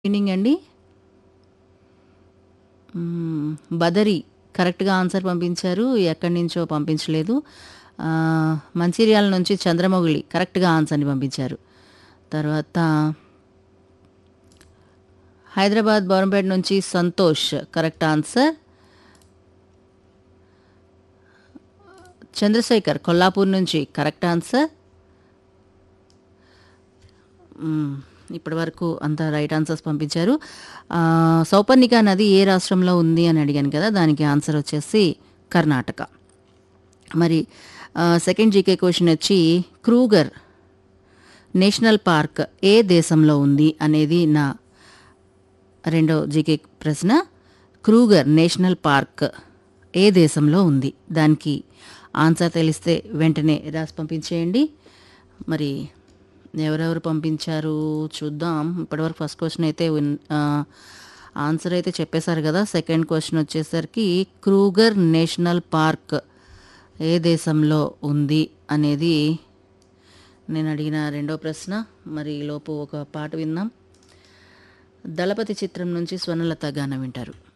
Evening అండి మ్మ్, బదరి కరెక్ట్గా answer పంపించారు ఎక్కడి నుంచో పంపించలేదు ఆ, మంచిర్యాల నుంచి చంద్రమౌళి కరెక్ట్గా ఆన్సర్ని పంపించారు తర్వాత హైదరాబాద్ బోరంపేట నుంచి సంతోష్ కరెక్ట్ ఆన్సర్ చంద్రశేఖర్ కొల్లాపూర్ నుంచి కరెక్ట్ ఆన్సర్ మ్మ్. ఇప్పటి వరకు అంతా రైట్ ఆన్సర్స్ పంపించారు ఆ, సౌపర్ణిక నది ఏ రాష్ట్రంలో ఉంది అని అడిగాను కదా దానికి ఆన్సర్ వచ్చేసి కర్ణాటక మరి ఆ, సెకండ్ జీకే క్వశ్చన్ వచ్చి క్రూగర్ నేషనల్ పార్క్ ఏ దేశంలో ఉంది అనేది నా రెండో జీకే ప్రశ్న క్రూగర్ నేషనల్ పార్క్ ఏ దేశంలో ఉంది దానికి ఆన్సర్ తెలిస్తే వెంటనే రాసి పంపించేయండి మరి ఎవరెవరు పంపించారు చూద్దాం ఇప్పటివరకు ఫస్ట్ క్వశ్చన్ అయితే విన్- ఆ, ఆన్సర్ అయితే చెప్పేశారు కదా సెకండ్ క్వశ్చన్ వచ్చేసరికి క్రూగర్ నేషనల్ పార్క్ ఏ దేశంలో ఉంది అనేది నేను అడిగిన రెండో ప్రశ్న మరి ఈ లోపు ఒక పాట విందాం దళపతి చిత్రం నుంచి స్వర్ణలత గానం వింటారు